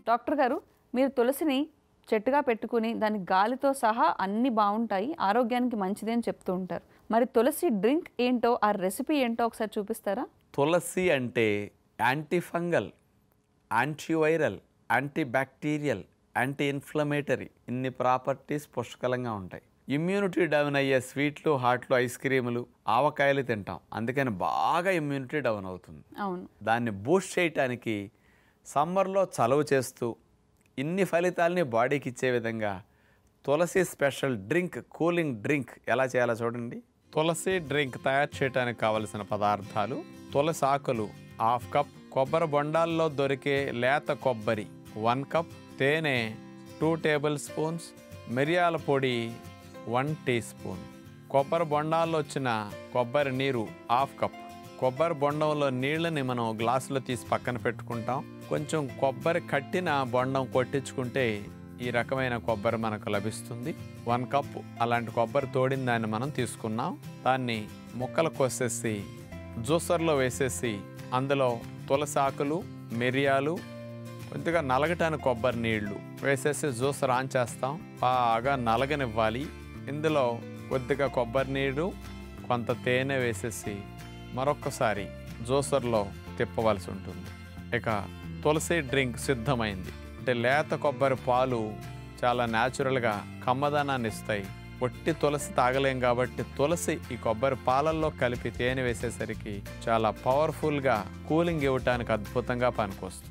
doctor గారు మీరు తులసిని చెట్టుగా పెట్టుకుని దాని గాలితో సహా అన్ని బాగుంటాయి ఆరోగ్యానికి మంచిది అని చెప్తూ ఉంటారు మరి తులసి డ్రింక్ ఏంటో ఆ రెసిపీ ఏంటో ఒకసారి చూపిస్తారా తులసి అంటే antifungal antiviral anti bacterial anti inflammatory ఇన్ని ప్రాపర్టీస్ పుష్కలంగా ఉంటాయి ఇమ్యూనిటీ డౌన్ అయ్యే స్వీట్లు హాట్లు ఐస్ క్రీములు ఆవకాయలు తింటాం అందుకని బాగా ఇమ్యూనిటీ డౌన్ అవుతుంది అవును దాన్ని బూస్ట్ చేయటానికి సమ్మర్లో చలువ చేస్తూ ఇన్ని ఫలితాలని బాడీకి ఇచ్చే విధంగా తులసి స్పెషల్ డ్రింక్ కూలింగ్ డ్రింక్ ఎలా చేయాలో చూడండి తులసి డ్రింక్ తయారు చేయడానికి కావలసిన పదార్థాలు తులసి ఆకులు హాఫ్ కప్ కొబ్బరి బొండాల్లో దొరికే లేత కొబ్బరి వన్ కప్ తేనె టూ టేబుల్ స్పూన్స్ మిరియాల పొడి వన్ టీ స్పూన్ కొబ్బరి బొండాల్లో వచ్చిన కొబ్బరి నీరు హాఫ్ కప్ కొబ్బరి బొండంలో నీళ్ళని మనం గ్లాసులో తీసి పక్కన పెట్టుకుంటాం కొంచెం కొబ్బరి కట్టిన బొండం కొట్టించుకుంటే ఈ రకమైన కొబ్బరి మనకు లభిస్తుంది వన్ కప్ అలాంటి కొబ్బరి తోడిన దాన్ని మనం తీసుకున్నాం దాన్ని ముక్కలు కోసేసి జ్యూసర్లో వేసేసి అందులో తులసి ఆకులు మిరియాలు కొద్దిగా నలగటానికి కొబ్బరి నీళ్లు వేసేసి జ్యూసర్ ఆన్ చేస్తాం బాగా నలగనివ్వాలి ఇందులో కొద్దిగా కొబ్బరి నీరు కొంత తేనె వేసేసి మరొక్కసారి జ్యూసర్లో తిప్పవలసి ఉంటుంది ఇక తులసి డ్రింక్ సిద్ధమైంది అంటే లేత కొబ్బరి పాలు చాలా న్యాచురల్గా కమ్మదనాన్ని ఇస్తాయి ఒట్టి తులసి తాగలేం కాబట్టి తులసి ఈ కొబ్బరి పాలల్లో కలిపి తేనె వేసేసరికి చాలా పవర్ఫుల్గా కూలింగ్ ఇవ్వటానికి అద్భుతంగా పనికొస్తుంది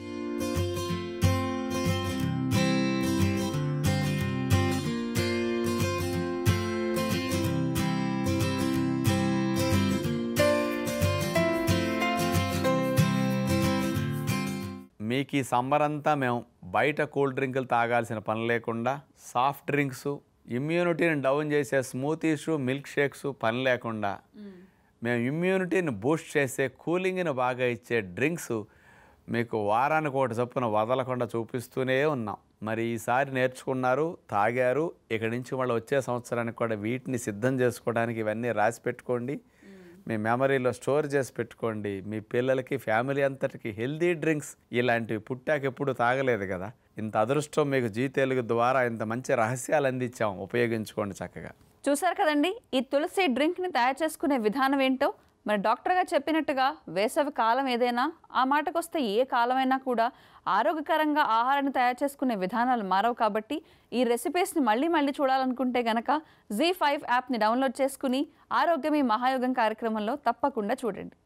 మీకు ఈ సమ్మర్ అంతా మేము బయట కూల్ డ్రింకులు తాగాల్సిన పని లేకుండా సాఫ్ట్ డ్రింక్స్ ఇమ్యూనిటీని డౌన్ చేసే స్మూతీస్ మిల్క్ షేక్స్ పని లేకుండా మేము ఇమ్యూనిటీని బూస్ట్ చేసే కూలింగ్ని బాగా ఇచ్చే డ్రింక్స్ మీకు వారానికి ఒకటి చొప్పున వదలకుండా చూపిస్తూనే ఉన్నాం మరి ఈసారి నేర్చుకున్నారు తాగారు ఇక్కడి నుంచి వాళ్ళు వచ్చే సంవత్సరానికి కూడా వీటిని సిద్ధం చేసుకోవడానికి ఇవన్నీ రాసి పెట్టుకోండి మీ మెమరీలో స్టోర్ చేసి పెట్టుకోండి మీ పిల్లలకి ఫ్యామిలీ అంతటికి హెల్దీ డ్రింక్స్ ఇలాంటివి పుట్టాక ఎప్పుడు తాగలేదు కదా ఇంత అదృష్టం మీకు జీ తెలుగు ద్వారా ఇంత మంచి రహస్యాలు అందించాం ఉపయోగించుకోండి చక్కగా చూసారు కదండి ఈ తులసి డ్రింక్ని తయారు చేసుకునే విధానం ఏంటో మరి డాక్టర్గా చెప్పినట్టుగా వేసవి కాలం ఏదైనా ఆ మాటకొస్తే ఏ కాలమైనా కూడా ఆరోగ్యకరంగా ఆహారాన్ని తయారు చేసుకునే విధానాలు మారవు కాబట్టి ఈ రెసిపీస్ని మళ్ళీ మళ్ళీ చూడాలనుకుంటే గనక జీ ఫైవ్ యాప్ని డౌన్లోడ్ చేసుకుని ఆరోగ్యమే మహాయోగం కార్యక్రమంలో తప్పకుండా చూడండి